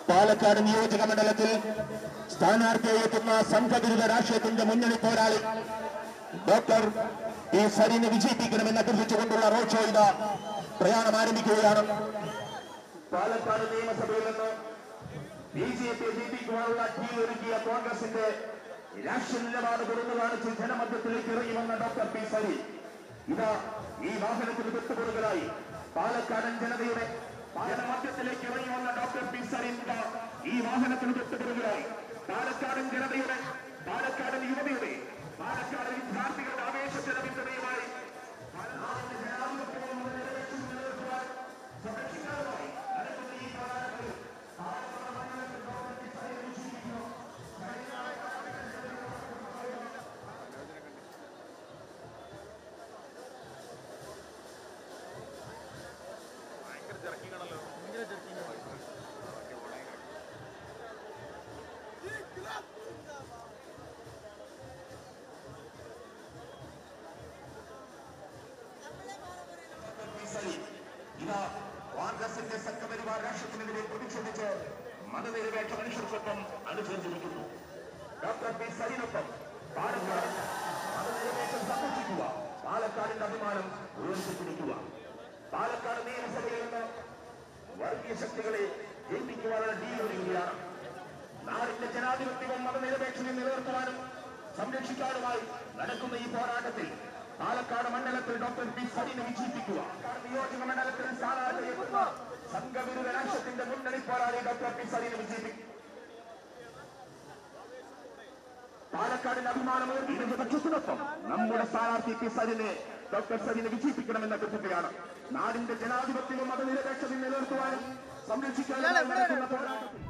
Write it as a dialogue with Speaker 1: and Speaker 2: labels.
Speaker 1: പാലക്കാട് നിയോജക മണ്ഡലത്തിൽ സ്ഥാനാർത്ഥിയായി എത്തുന്ന സംഘവിരുദ്ധ രാഷ്ട്രീയത്തിന്റെ മുന്നണി പോരാളി ഡോക്ടർ പി സരിനെ വിജയിപ്പിക്കണമെന്ന് അഭ്യർത്ഥിച്ചുകൊണ്ടുള്ള റോഡ് ഷോ ഇതാ പ്രയാണം ആരംഭിക്കുകയാണ് പാലക്കാട് നിയമസഭയിൽ നിന്ന് ബി ജെ പി ജയിപ്പിക്കുവാനുള്ള ടീ ഒരുക്കിയ കോൺഗ്രസിന്റെ രാഷ്ട്രീയ നിലപാട് തുറന്നു കാണിച്ച് ജനമധ്യത്തിലേക്ക് ഇറങ്ങി വന്ന ഡോക്ടർ പി സരി ഇതാ ഈ വാഹനത്തിന് വിട്ടുകൊടുക്കലായി പാലക്കാടൻ ജനതയുടെ ജനമധ്യത്തിലേക്ക് ഇറങ്ങി വന്ന ഡോക്ടർ പി സരി ഇതാ ഈ വാഹനത്തിന് വിട്ടുകൊടുക്കലായി പാലക്കാടൻ ജനതയുടെ പാലക്കാടൻ യുവതിയുടെ പാലക്കാട് വിദ്യാർത്ഥികളുടെ ആവേശത്തിന് പിന്തുണയുമായി പാലക്കാടിന്റെ ജനാധിപത്യവും നിലനിർത്തി നിലനിർത്തുവാൻ സംരക്ഷിക്കാനുമായി നടക്കുന്ന ഈ പോരാട്ടത്തിൽ സലീം. ഇതാ കോൺഗ്രസിന്റെ സംഘപരിവാർ രാഷ്ട്രത്തിനെതിരെ പ്രതിഷേധിച്ച് മതനിരപേക്ഷ മനുഷ്യർക്കൊപ്പം അനുസരിച്ചിരിക്കുന്നു ഡോക്ടർ പി സലീനൊപ്പം പാലക്കാട് മതനിരപേക്ഷം സംരക്ഷിക്കുക പാലക്കാടിന്റെ അഭിമാനം ഉയർത്തിപ്പിടിക്കുക പാലക്കാട് നിയമസഭയിൽ നിന്ന് വർഗീയ ശക്തികളെ ജയിപ്പിക്കുവാനുള്ള ഡീൽ ഒരുങ്ങുകയാണ് നാടിന്റെ ജനാധിപത്യവും മതനിരപേക്ഷതയും നിലനിർത്തുവാനും സംരക്ഷിക്കാനുമായി നടക്കുന്ന ഈ പോരാട്ടത്തിൽ പാലക്കാട് മണ്ഡലത്തിൽ ഡോക്ടർ പി സരിനെ വിജയിപ്പിക്കുക പാലക്കാട് നിയോജക മണ്ഡലത്തിൽ സ്ഥാനാർത്ഥിയെത്തുന്ന സംഘവിരുദ്ധ രാഷ്ട്രത്തിന്റെ മുന്നണി പോരാളി ഡോക്ടർ പി സരിനെ വിജയിപ്പിക്കും പാലക്കാടിന്റെ അഭിമാനം ഇടതുപക്ഷത്തിനൊപ്പം നമ്മുടെ സ്ഥാനാർത്ഥി പി സരിനെ ഡോക്ടർ സരിനെ വിജയിപ്പിക്കണമെന്ന് അഭ്യർത്ഥിക്കുകയാണ് നാടിന്റെ ജനാധിപത്യവും മതനിരപേക്ഷതയും നിലനിർത്തുവാനും സംരക്ഷിക്കാനും നടക്കുന്ന പോരാട്ടത്തിൽ